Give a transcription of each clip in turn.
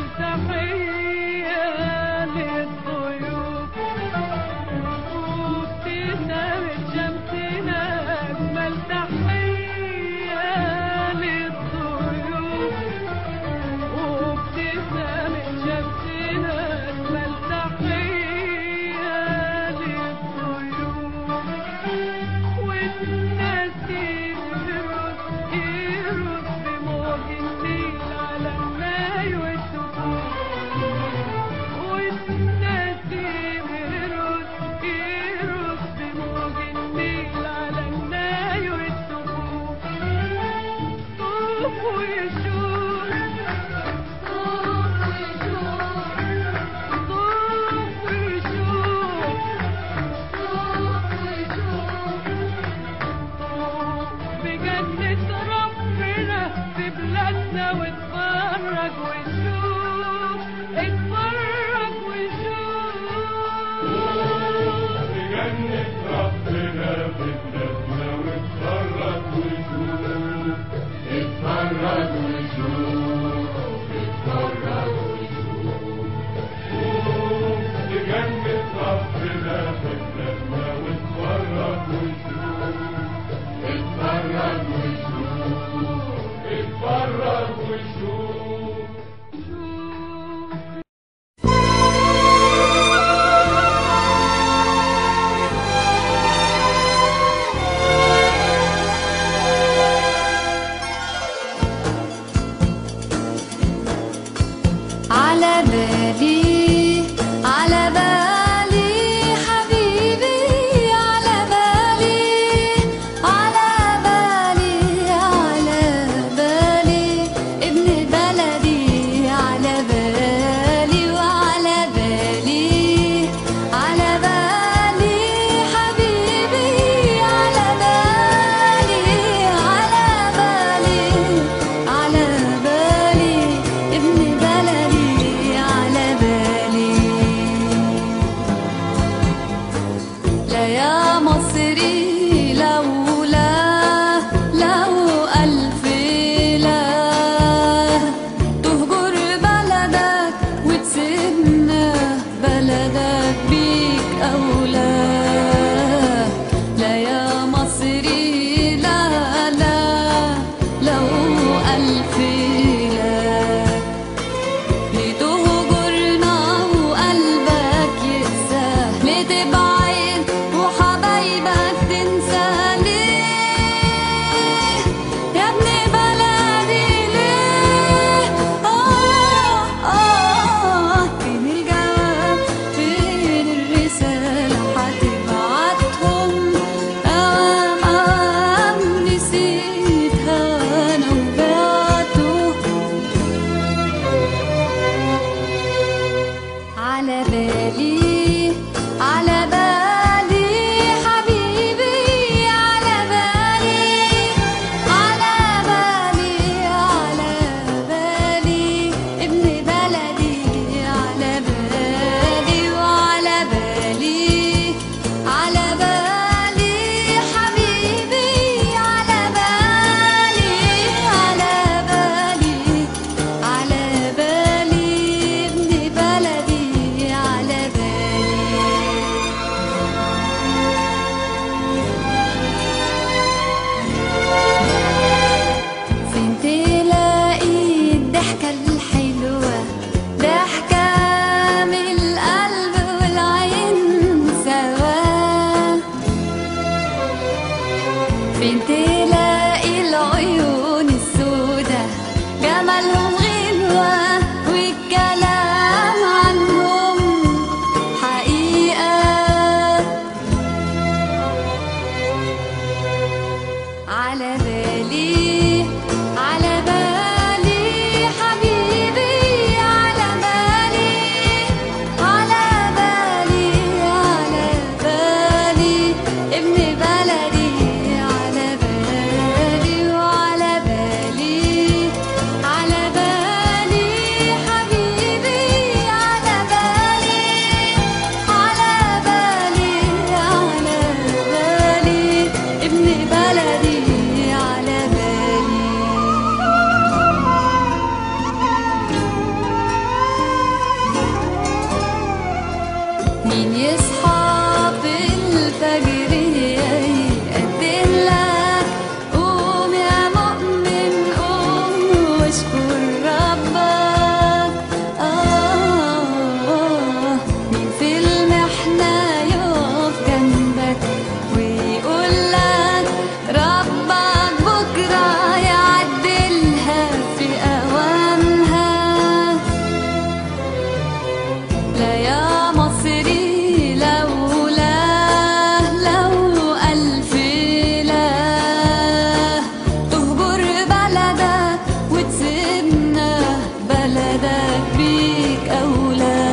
أجمل تحية للضيوف وابتسامة شمسنا أجمل تحية للضيوف وابتسامة شمسنا أجمل تحية للضيوف والنسيم يرقص يرقص بموج النيل على الماي والسكون والنسيم يرقص يرقص بموج النيل على الماي والسكون طوف ويشوف طوف ويشوف طوف ويشوف طوف ويشوف بجنة ربنا في بلادنا واتفرج وشوف اتفرج وشوف بجنة ربنا في بلادنا واتفرج وشوف اتفرج وشوف اتفرج وشوف شوف بجنة ربنا في بلادنا واتفرج وشوف اتفرج وشوف اتفرج وشوف شوف على بالي على بالي حبيبي على بالي على بالي على بالي ابن بلدي على بالي وعلى بالي على بالي حبيبي على بالي على بالي على بالي ابن بلدي لك بيك أولى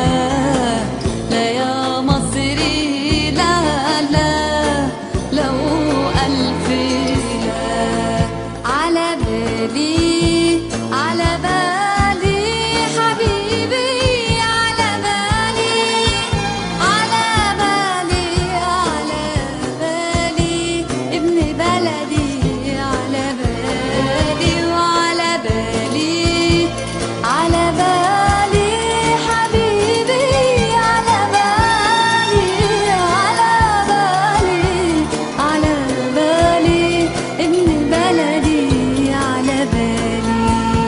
لا يا مصري لا لا لو ألف لا على بالي على بالي حبيبي على بالي على بالي على بالي ابن بلدي على بالي وعلى بالي على بالي حبيبي على بالي على بالي على بالي ابن بلدي على بالي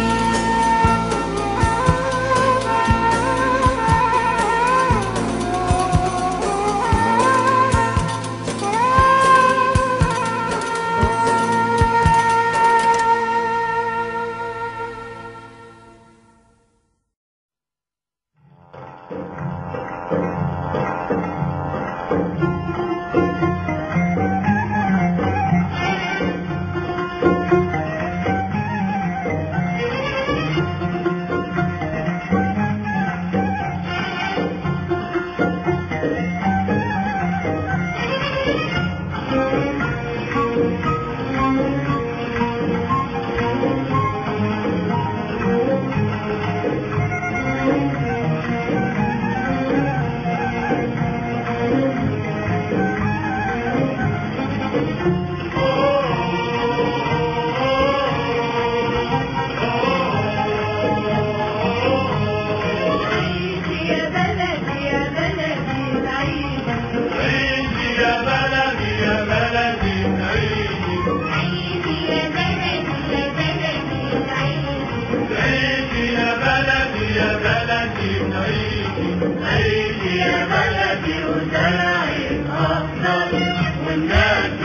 يا بلدي يا بلدي العيد عيدي يا بلدي يا بلدي عيدي يا بلدي يا بلدي العيد عيدي يا بلدي يا بلدي عيدي عيدي يا بلدي وزرعي أفضل والناس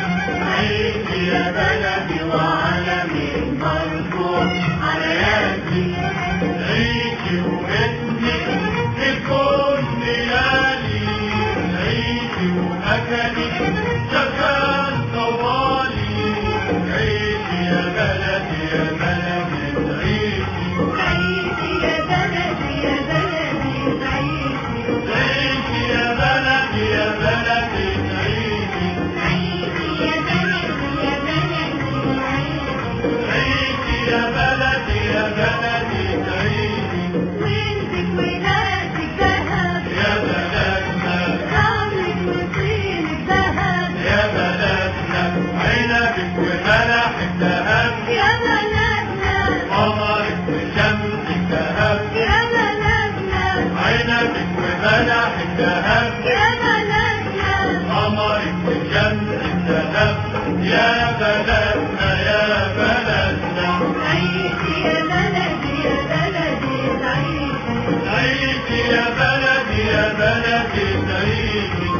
عيدي يا بلدي وعلمي مرفوع على يدي عيدي واسمي في كل ليالي عيدي وأكلي شكال طوالي عيدي يا بلدي يا بلدي عيدي يا بلدي يا بلدي العيد عيدي يا بلدي يا بلدي عيدي يا بلدي يا بلدي العيد عيدي يا بلدي يا بلدي عيدي وانتك ولادك ذهب يا بلدنا رملك وطينك ذهب يا بلدنا عنبك وملحك ذهب يا بلدنا قمرك وشمسك ذهب يا بلدنا عنبك وملحك ذهب يا بلدنا قمرك وشمسك ذهب يا بلدنا يا بلدنا عيد يا بلدي يا بلدي العيد عيدي يا بلدي يا بلدي عيدي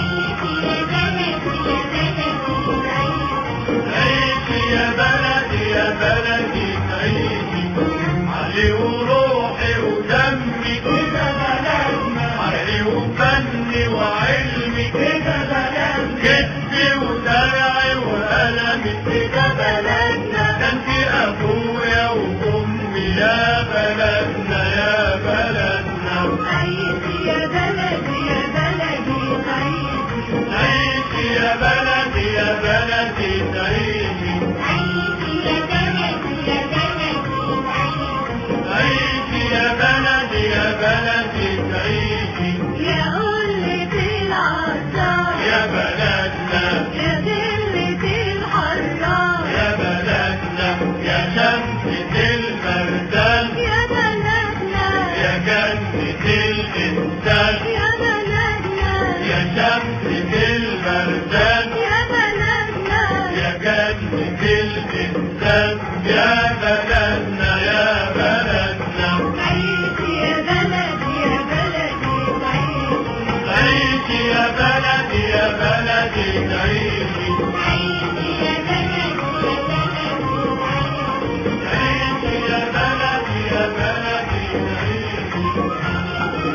عيدي يا بلدي يا بلدي عيدي علي وروحي ودمي كده بلدنا علي وفني وعلمي كده بلدنا كتبي ودرعي وقلمي كده بلدنا ده انت ابويا وامي يا بلدنا يا بلدنا عيدي يا بلدي يا بلدي عيدي عيدي يا بلدي يا بلدي عيدي يا قلة العطار يا بلدنا يا ذلة الحرار يا بلدنا يا شمسة البردان يا بلدنا يا جنة الإنسان يا بلدنا يا شمسة البردان يا بلدنا يا جنة الإنسان يا بلدنا يا بلدنا عيد يا بلدي يا بلدي عيد عيدي يا بلدي يا بلدي عيدي عيدي يا بلدي يا بلدي عيدي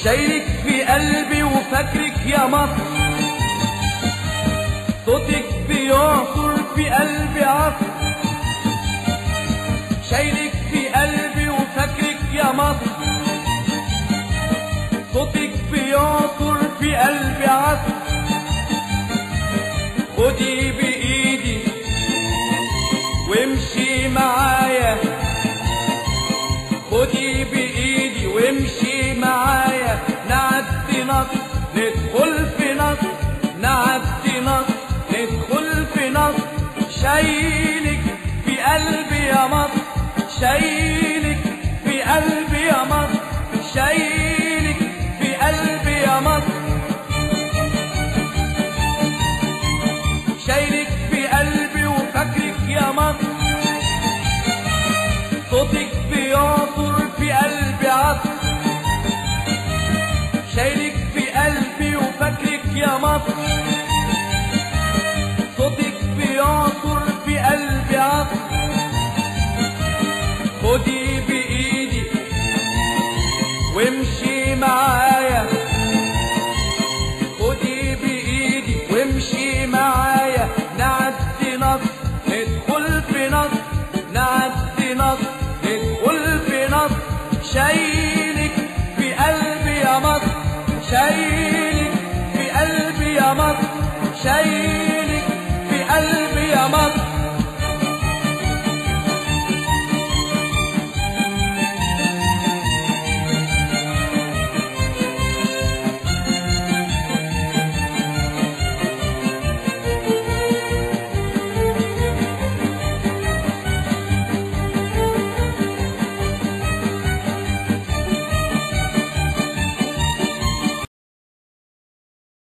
شايلك في قلبي وفاكرك يا مصر صوتك بيعصر في قلبي عصر شايلك في قلبي وفاكرك يا مصر صوتك بيعصر في قلبي عصر خدي بإيدي وامشي معايا خدي بإيدي وامشي معايا نعدي نصر ندخل في نصر نعدي نصر ندخل في نصر شايلك في قلبي يا مصر شايلك في قلبي يا مصر شايلك في قلبي يا مصر شايلك في قلبي وفاكرك يا مصر صوتك بيعصر في قلبي عصر شايلك في قلبي وفاكرك يا مصر صوتك بيعصر في قلبي عصر خدي بإيدي وامشي معايا خدي بإيدي وامشي معايا نعدي نصر ندخل في نصر نعدي نصر ندخل في نصر شايلك في قلبي يا مصر شايلك في قلبي يا مصر شايلك